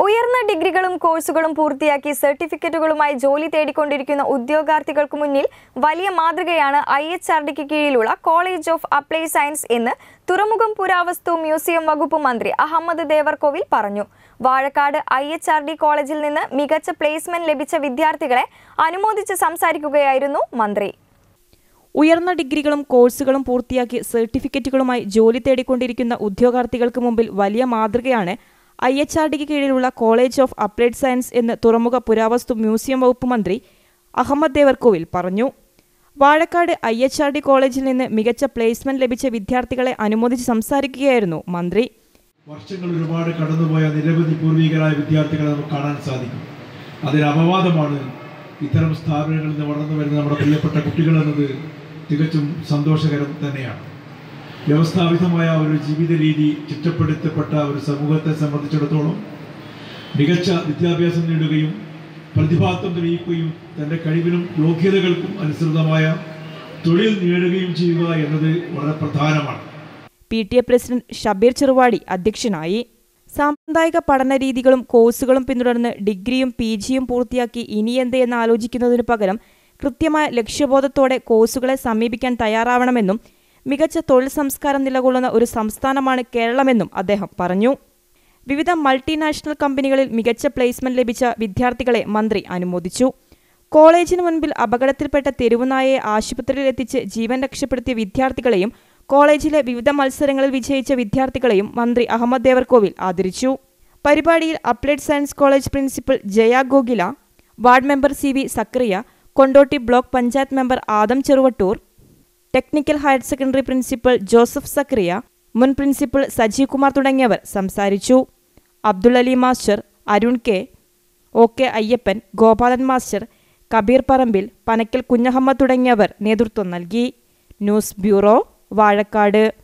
ഉയർന്ന ഡിഗ്രികളും കോഴ്സുകളും പൂർത്തിയാക്കി സർട്ടിഫിക്കറ്റുകളുമായി ജോലി തേടിക്കൊണ്ടിരിക്കുന്ന ഉദ്യോഗാർത്ഥികൾക്ക് മുന്നിൽ വലിയ മാതൃകയാണ് ഐ എച്ച് ആർ ഡിക്ക് കീഴിലുള്ള കോളേജ് ഓഫ് അപ്ലൈ സയൻസ് എന്ന് തുറമുഖം പുരാവസ്തു മ്യൂസിയം വകുപ്പ് മന്ത്രി അഹമ്മദ് ദേവർകോവിൽ പറഞ്ഞു Vazhakkad I H R D കോളേജിൽ നിന്ന് മികച്ച പ്ലേസ്മെന്റ് ലഭിച്ച വിദ്യാർത്ഥികളെ അനുമോദിച്ച് സംസാരിക്കുകയായിരുന്നു മന്ത്രി ഉയർന്ന ഡിഗ്രികളും കോഴ്സുകളും പൂർത്തിയാക്കി സർട്ടിഫിക്കറ്റുകളുമായി ജോലി തേടിക്കൊണ്ടിരിക്കുന്ന ഉദ്യോഗാർത്ഥികൾക്ക് മുമ്പിൽ വലിയ മാതൃകയാണ് ഐ എച്ച് ആർ ഡിക്ക് കീഴിലുള്ള കോളേജ് ഓഫ് അപ്ലൈഡ് സയൻസ് എന്ന് തുറമുഖ പുരാവസ്തു മ്യൂസിയം വകുപ്പ് മന്ത്രി അഹമ്മദ് ദേവർകോവിൽ പറഞ്ഞു Vazhakkad I H R D കോളേജിൽ നിന്ന് മികച്ച പ്ലേസ്മെന്റ് ലഭിച്ച വിദ്യാർത്ഥികളെ അനുമോദിച്ച് സംസാരിക്കുകയായിരുന്നു മന്ത്രി വർഷങ്ങൾ ഒരുപാട് കടന്നുപോയ നിരവധി പൂർവികരായ വിദ്യാർത്ഥികളെ നമുക്ക് കാണാൻ സാധിക്കും അതിന് അപവാദമാണ് ഇത്തരം സ്ഥാപനങ്ങളിൽ നിന്ന് വളർന്നു വരുന്ന നമ്മുടെ പ്രിയപ്പെട്ട കുട്ടികൾ എന്നത് തികച്ചും സന്തോഷകരം തന്നെയാണ് വ്യവസ്ഥാപിതമായ ഒരു ജീവിത രീതി ചിട്ടപ്പെടുത്തപ്പെട്ട ഒരു സമൂഹത്തെ സംബന്ധിച്ചിടത്തോളം മികച്ച വിദ്യാഭ്യാസം നേടുകയും പ്രതിഭാത്വം തെളിയിക്കുകയും തൻ്റെ കഴിവിനും യോഗ്യതകൾക്കും അനുസൃതമായ തൊഴിൽ നേടുകയും ചെയ്യുക എന്നത് വളരെ പ്രധാനമാണ് P T A president Shabeer Cheruvadi അധ്യക്ഷനായി സാമ്പ്രദായിക പഠന രീതികളും കോഴ്സുകളും പിന്തുടർന്ന് ഡിഗ്രിയും പി ജിയും പൂർത്തിയാക്കി ഇനിയെന്ത് എന്ന് ആലോചിക്കുന്നതിനു പകരം കൃത്യമായ ലക്ഷ്യബോധത്തോടെ കോഴ്സുകളെ സമീപിക്കാൻ തയ്യാറാവണമെന്നും മികച്ച തൊഴിൽ സംസ്കാരം നിലകൊള്ളുന്ന ഒരു സംസ്ഥാനമാണ് കേരളമെന്നും അദ്ദേഹം പറഞ്ഞു വിവിധ മൾട്ടിനാഷണൽ കമ്പനികളിൽ മികച്ച പ്ലേസ്മെന്റ് ലഭിച്ച വിദ്യാർത്ഥികളെ മന്ത്രി അനുമോദിച്ചു കോളേജിന് മുൻപിൽ അപകടത്തിൽപ്പെട്ട തെരുവുനായയെ ആശുപത്രിയിൽ എത്തിച്ച് ജീവൻ രക്ഷപ്പെടുത്തിയ വിദ്യാർത്ഥികളെയും കോളേജിലെ വിവിധ മത്സരങ്ങളിൽ വിജയിച്ച വിദ്യാർത്ഥികളെയും മന്ത്രി അഹമ്മദ് ദേവർകോവിൽ ആദരിച്ചു പരിപാടിയിൽ applied science college principal Jaya Gokila ward member C V Sakriya Kondotty block panchayat member Adam Cheruvattoor technical higher secondary principal Joseph Sakriya മുൻ പ്രിൻസിപ്പൽ സജീവ് കുമാർ തുടങ്ങിയവർ സംസാരിച്ചു Abdul Ali master Arun K O K Ayyappan Gopalan master Kabeer Parambil Panakkal Kunhahammad തുടങ്ങിയവർ നേതൃത്വം നൽകി ന്യൂസ് ബ്യൂറോ വാഴക്കാട്